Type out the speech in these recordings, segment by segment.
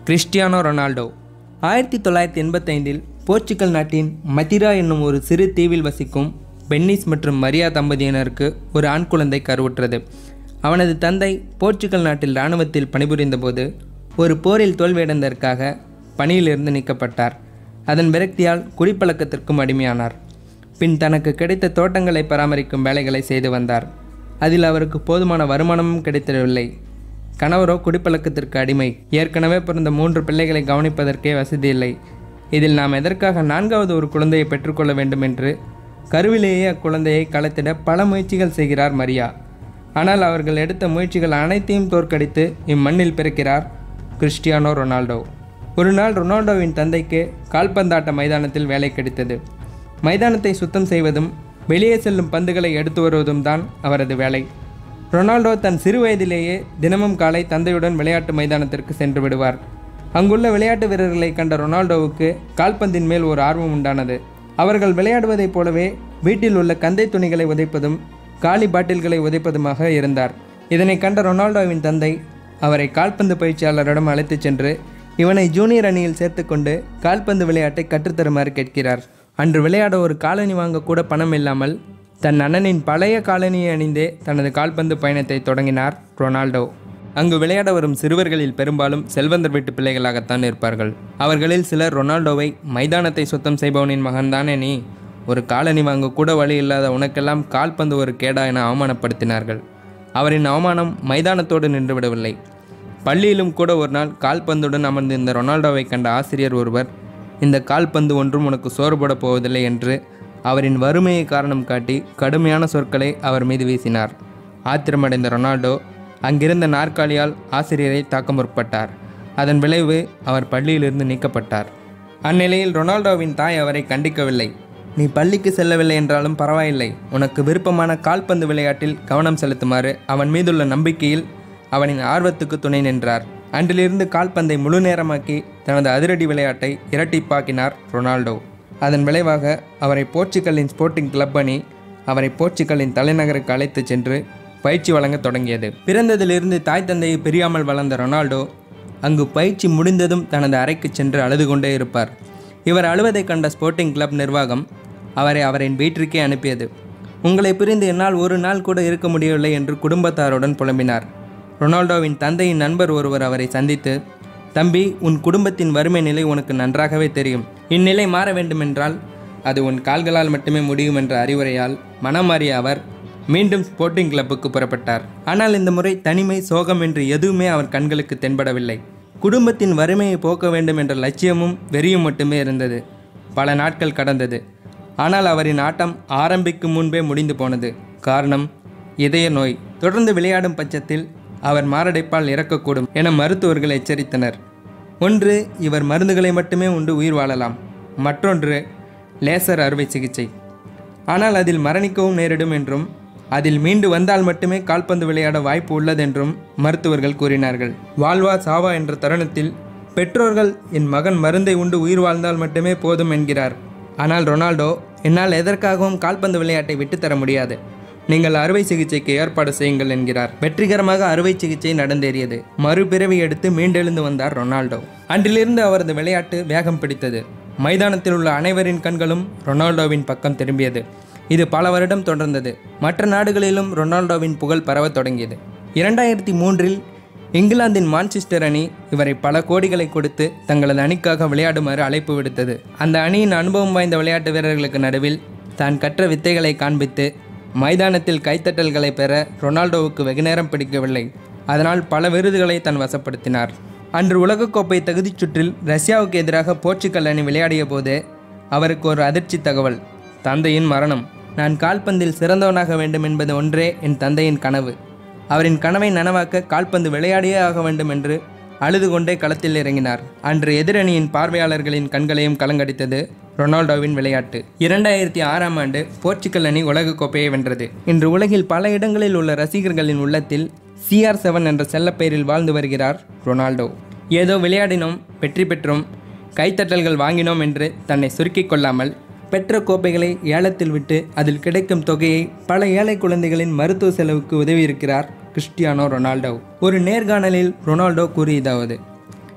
Cristiano Ronaldo ஆயிரத்தி தொள்ளாயிரத்தி எண்பத்தைந்தில் Portugal நாட்டின் மதிரா என்னும் ஒரு சிறு தீவில் வசிக்கும் பென்னிஸ் மற்றும் மரியா தம்பதியினருக்கு ஒரு ஆண் குழந்தை கருவுற்றது அவனது தந்தை போர்ச்சுகல் நாட்டில் இராணுவத்தில் பணிபுரிந்தபோது ஒரு போரில் தோல்வியடைந்ததற்காக பணியிலிருந்து நீக்கப்பட்டார் அதன் விரக்தியால் குடிப்பழக்கத்திற்கும் அடிமையானார் பின் தனக்கு கிடைத்த தோட்டங்களை பராமரிக்கும் வேலைகளை செய்து வந்தார் அதில் அவருக்கு போதுமான வருமானமும் கிடைத்திடவில்லை கணவரோ குடிப்பழக்கத்திற்கு அடிமை ஏற்கனவே பிறந்த மூன்று பிள்ளைகளை கவனிப்பதற்கே வசதி இல்லை இதில் நாம் எதற்காக நான்காவது ஒரு குழந்தையை பெற்றுக்கொள்ள வேண்டும் என்று கருவிலேயே அக்குழந்தையை கலத்திட பல முயற்சிகள் செய்கிறார் மரியா ஆனால் அவர்கள் எடுத்த முயற்சிகள் அனைத்தையும் தோற்கடித்து இம்மண்ணில் பிறக்கிறார் கிறிஸ்டியானோ ரொனால்டோ ஒரு நாள் ரொனால்டோவின் தந்தைக்கு கால்பந்தாட்ட மைதானத்தில் வேலை கிடைத்தது மைதானத்தை சுத்தம் செய்வதும் வெளியே செல்லும் பந்துகளை எடுத்து வருவதும் தான் அவரது வேலை ரொனால்டோ தன் சிறு வயதிலேயே தினமும் காலை தந்தையுடன் விளையாட்டு மைதானத்திற்கு சென்று விடுவார் அங்குள்ள விளையாட்டு வீரர்களை கண்ட ரொனால்டோவுக்கு கால்பந்தின் மேல் ஒரு ஆர்வம் உண்டானது அவர்கள் விளையாடுவதைப் போலவே வீட்டில் உள்ள கந்தை துணிகளை உதைப்பதும் காலி பாட்டில்களை உதைப்பதுமாக இருந்தார் இதனை கண்ட ரொனால்டோவின் தந்தை அவரை கால்பந்து பயிற்சியாளரிடம் அழைத்துச் சென்று இவனை ஜூனியர் அணியில் சேர்த்துக்கொண்டு கால்பந்து விளையாட்டை கற்றுத்தருமாறு கேட்கிறார் அன்று விளையாட ஒரு காலணி வாங்க கூட பணம் இல்லாமல் தன் அண்ணனின் பழைய காலணியை அணிந்தே தனது கால்பந்து பயணத்தை தொடங்கினார் ரொனால்டோ அங்கு விளையாட வரும் சிறுவர்களில் பெரும்பாலும் செல்வந்தர் வீட்டு பிள்ளைகளாகத்தான் இருப்பார்கள் அவர்களில் சிலர் ரொனால்டோவை மைதானத்தை சுத்தம் செய்பவனின் மகன்தானே நீ ஒரு காலணி வாங்க கூட வழி இல்லாத உனக்கெல்லாம் கால்பந்து ஒரு கேடா என அவமானப்படுத்தினார்கள் அவரின் அவமானம் மைதானத்தோடு நின்றுவிடவில்லை பள்ளியிலும் கூட ஒரு நாள் கால்பந்துடன் அமர்ந்திருந்த ரொனால்டோவை கண்ட ஆசிரியர் ஒருவர் இந்த கால்பந்து ஒன்றும் உனக்கு சோறு போடப் போவதில்லை என்று அவரின் வறுமையை காரணம் காட்டி கடுமையான சொற்களை அவர் மீது வீசினார் ஆத்திரமடைந்த ரொனால்டோ அங்கிருந்த நாற்காலியால் ஆசிரியரை தாக்க முற்பட்டார் அதன் விளைவு அவர் பள்ளியிலிருந்து நீக்கப்பட்டார் அந்நிலையில் ரொனால்டோவின் தாய் அவரை கண்டிக்கவில்லை நீ பள்ளிக்கு செல்லவில்லை என்றாலும் பரவாயில்லை உனக்கு விருப்பமான கால்பந்து விளையாட்டில் கவனம் செலுத்துமாறு அவன் மீதுள்ள நம்பிக்கையில் அவனின் ஆர்வத்துக்கு துணை நின்றார் அன்றிலிருந்து கால்பந்தை முழு நேரமாக்கி தனது அதிரடி விளையாட்டை இரட்டிப்பாக்கினார் ரொனால்டோ அதன் விளைவாக அவரை போர்ச்சுகலின் ஸ்போர்ட்டிங் கிளப் அணி அவரை போர்ச்சுகலின் தலைநகருக்கு அழைத்துச் சென்று பயிற்சி வழங்கத் தொடங்கியது பிறந்ததிலிருந்து தாய் தந்தையை பிரியாமல் வளர்ந்த ரொனால்டோ அங்கு பயிற்சி முடிந்ததும் தனது அறைக்கு சென்று அழுது கொண்டே இருப்பார் இவர் அழுவதைக் கண்ட ஸ்போர்ட்டிங் கிளப் நிர்வாகம் அவரை அவரின் வீட்டிற்கே அனுப்பியது உங்களை பிரிந்து என்னால் ஒரு நாள் கூட இருக்க முடியவில்லை என்று குடும்பத்தாருடன் புலம்பினார் ரொனால்டோவின் தந்தையின் நண்பர் ஒருவர் அவரை சந்தித்து தம்பி உன் குடும்பத்தின் வறுமை நிலை உனக்கு நன்றாகவே தெரியும் இந்நிலை மாற வேண்டுமென்றால் அது உன் கால்களால் மட்டுமே முடியும் என்ற அறிவுரையால் மனம் மாறிய அவர் மீண்டும் ஸ்போர்ட்டிங் கிளப்புக்கு புறப்பட்டார் ஆனால் இந்த முறை தனிமை சோகம் என்று எதுவுமே அவர் கண்களுக்கு தென்படவில்லை குடும்பத்தின் வறுமையை போக்க வேண்டும் என்ற லட்சியமும் வெறியும் மட்டுமே இருந்தது பல நாட்கள் கடந்தது ஆனால் அவரின் ஆட்டம் ஆரம்பிக்கும் முன்பே முடிந்து போனது காரணம் இதய நோய் தொடர்ந்து விளையாடும் பட்சத்தில் அவர் மாரடைப்பால் இறக்கக்கூடும் என மருத்துவர்கள் எச்சரித்தனர் ஒன்று இவர் மருந்துகளை மட்டுமே உண்டு உயிர் வாழலாம் மற்றொன்று லேசர் அறுவை சிகிச்சை ஆனால் அதில் மரணிக்கவும் நேரிடும் என்றும் அதில் மீண்டு வந்தால் மட்டுமே கால்பந்து விளையாட வாய்ப்பு உள்ளதென்றும் மருத்துவர்கள் கூறினார்கள் வாழ்வா சாவா என்ற தருணத்தில் பெற்றோர்கள் என் மகன் மருந்தை உண்டு உயிர் வாழ்ந்தால் மட்டுமே போதும் என்கிறார் ஆனால் ரொனால்டோ என்னால் எதற்காகவும் கால்பந்து விளையாட்டை விட்டுத்தர முடியாது நீங்கள் அறுவை சிகிச்சைக்கு ஏற்பாடு செய்யுங்கள் என்கிறார் வெற்றிகரமாக அறுவை சிகிச்சை நடந்தேறியது மறுபிறவி எடுத்து மீண்டெழுந்து வந்தார் ரொனால்டோ அன்றிலிருந்து அவரது விளையாட்டு வேகம் பிடித்தது மைதானத்தில் உள்ள அனைவரின் கண்களும் ரொனால்டோவின் பக்கம் திரும்பியது இது பல வருடம் தொடர்ந்தது மற்ற நாடுகளிலும் ரொனால்டோவின் புகழ் பரவத் தொடங்கியது இரண்டாயிரத்தி மூன்றில் இங்கிலாந்தின் மான்செஸ்டர் அணி இவரை பல கோடிகளை கொடுத்து தங்களது அணிக்காக விளையாடுமாறு அழைப்பு விடுத்தது அந்த அணியின் அனுபவம் வாய்ந்த விளையாட்டு வீரர்களுக்கு நடுவில் தான் கற்ற வித்தைகளை காண்பித்து மைதானத்தில் கைத்தட்டல்களை பெற ரொனால்டோவுக்கு வெகுநேரம் பிடிக்கவில்லை அதனால் பல விருதுகளை தன் வசப்படுத்தினார் அன்று உலகக்கோப்பை தகுதிச் சுற்றில் ரஷ்யாவுக்கு எதிராக போர்ச்சுகல் அணி விளையாடிய போது அவருக்கு ஒரு அதிர்ச்சி தகவல் தந்தையின் மரணம் நான் கால்பந்தில் சிறந்தவனாக வேண்டும் என்பது ஒன்றே என் தந்தையின் கனவு அவரின் கனவை நனவாக்க கால்பந்து விளையாடியே ஆக வேண்டும் என்று அழுது கொண்டே களத்தில் இறங்கினார் அன்று எதிரணியின் பார்வையாளர்களின் கண்களையும் கலங்கடித்தது ரொனால்டோவின் விளையாட்டு இரண்டாயிரத்தி ஆறாம் ஆண்டு போர்ச்சுகல் அணி உலகக் கோப்பையை வென்றது இன்று உலகில் பல இடங்களில் உள்ள ரசிகர்களின் உள்ளத்தில் சிஆர் செவன் என்ற செல்லப்பெயரில் வாழ்ந்து வருகிறார் ரொனால்டோ ஏதோ விளையாடினோம் வெற்றி பெற்றோம் கைத்தட்டல்கள் வாங்கினோம் என்று தன்னை சுருக்கிக் கொள்ளாமல் பெற்ற கோப்பைகளை ஏலத்தில் விட்டு அதில் கிடைக்கும் தொகையை பல ஏழை குழந்தைகளின் மருத்துவ செலவுக்கு உதவியிருக்கிறார் கிறிஸ்டியானோ ரொனால்டோ ஒரு நேர்காணலில் ரொனால்டோ கூறியதாவது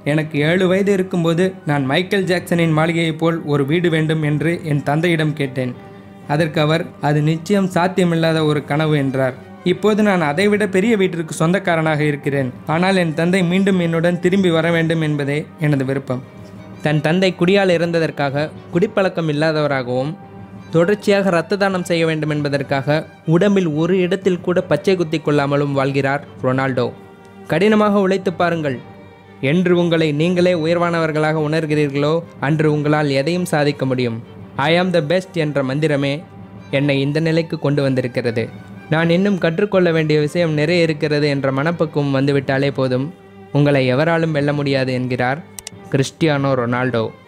எனக்கு ஏழு வயது இருக்கும்போது நான் மைக்கேல் ஜாக்சனின் மாளிகையைப் போல் ஒரு வீடு வேண்டும் என்று என் தந்தையிடம் கேட்டேன் அதற்கு அவர் அது நிச்சயம் சாத்தியமில்லாத ஒரு கனவு என்றார் இப்போது நான் அதைவிட பெரிய வீட்டிற்கு சொந்தக்காரனாக இருக்கிறேன் ஆனால் என் தந்தை மீண்டும் என்னுடன் திரும்பி வர வேண்டும் என்பதே எனது விருப்பம் தன் தந்தை குடியால் இறந்ததற்காக குடிப்பழக்கம் இல்லாதவராகவும் தொடர்ச்சியாக இரத்த தானம் செய்ய வேண்டும் என்பதற்காக உடம்பில் ஒரு இடத்தில் கூட பச்சை குத்தி கொள்ளாமலும் வாழ்கிறார் ரொனால்டோ கடினமாக உழைத்து பாருங்கள் என்று உங்களை நீங்களே உயர்வானவர்களாக உணர்கிறீர்களோ அன்று உங்களால் எதையும் சாதிக்க முடியும் ஐ ஆம் த பெஸ்ட் என்ற மந்திரமே என்னை இந்த நிலைக்கு கொண்டு வந்திருக்கிறது நான் இன்னும் கற்றுக்கொள்ள வேண்டிய விஷயம் நிறைய இருக்கிறது என்ற மனப்பக்குவம் வந்துவிட்டாலே போதும் உங்களை எவராலும் வெல்ல முடியாது என்கிறார் கிறிஸ்டியானோ ரொனால்டோ